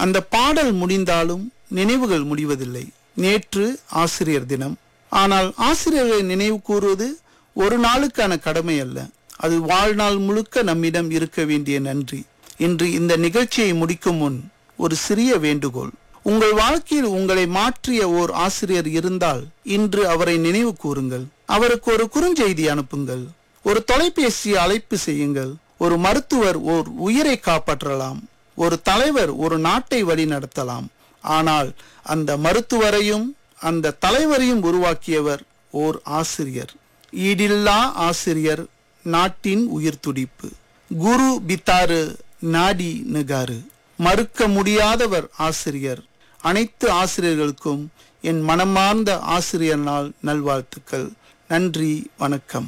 அந்த பாடல் முடிந்தாலும் நினைவுகள் முடிவதில்லை நேற்று ஆசிரியர் தினம் ஆனால் ஆசிரியர்களை நினைவு கூறுவது ஒரு நாளுக்கான கடமை அல்ல அது வாழ்நாள் முழுக்க நம்மிடம் இருக்க வேண்டிய நன்றி இன்று இந்த நிகழ்ச்சியை முடிக்கும் முன் ஒரு சிறிய வேண்டுகோள் உங்கள் வாழ்க்கையில் உங்களை மாற்றிய ஓர் ஆசிரியர் இருந்தால் இன்று அவரை நினைவு கூறுங்கள் அவருக்கு ஒரு குறுஞ்செய்தி அனுப்புங்கள் ஒரு தொலைபேசி அழைப்பு செய்யுங்கள் ஒரு மருத்துவர் ஓர் உயிரை காப்பாற்றலாம் ஒரு தலைவர் ஒரு நாட்டை வழிநடத்தலாம் ஆனால் அந்த மருத்துவரையும் அந்த தலைவரையும் உருவாக்கியவர் ஓர் ஆசிரியர் ஈடில்லா ஆசிரியர் நாட்டின் உயிர் துடிப்பு குரு பித்தாரு நாடி நிகாரு மறுக்க முடியாதவர் ஆசிரியர் அனைத்து ஆசிரியர்களுக்கும் என் மனமார்ந்த ஆசிரியர் நாள் நல்வாழ்த்துக்கள் நன்றி வணக்கம்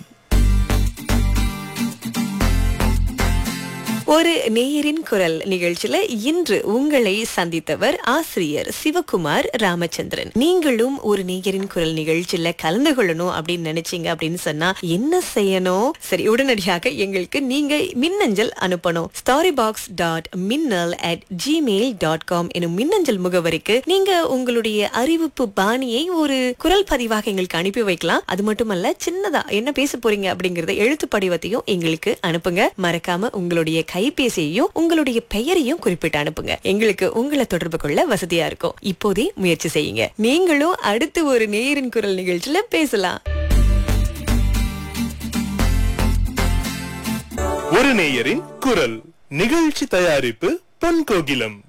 ஒரு நேயரின் குரல் நிகழ்ச்சியில இன்று உங்களை சந்தித்தவர் ஆசிரியர் சிவகுமார் ராமச்சந்திரன் நீங்களும் ஒரு நேயரின் குரல் நிகழ்ச்சியில கலந்து கொள்ளணும் அப்படின்னு நினைச்சீங்க அப்படின்னு சொன்னா என்ன செய்யணும் சரி உடனடியாக எங்களுக்கு நீங்க மின்னஞ்சல் அனுப்பணும் starry box dot Minnal at Gmail dot com எனும் மின்னஞ்சல் முகவரிக்கு நீங்க உங்களுடைய அறிவிப்பு பாணியை ஒரு குரல் பதிவாக எங்களுக்கு அனுப்பி வைக்கலாம் அது மட்டுமல்ல சின்னதா என்ன பேச போறீங்க அப்படிங்கறத எழுத்து படிவத்தையும் எங்களுக்கு அனுப்புங்க மறக்காம உங்களுடைய கைபேசியையும் உங்களுடைய பெயரையும் குறிப்பிட்டு அனுப்புங்க எங்களுக்கு உங்களை தொடர்பு கொள்ள வசதியா இருக்கும் இப்போதே முயற்சி செய்யுங்க நீங்களும் அடுத்து ஒரு நேரின் குரல் நிகழ்ச்சியில பேசலாம் ஒரு நேயரின் குரல் நிகழ்ச்சி தயாரிப்பு பொன் கோகிலம்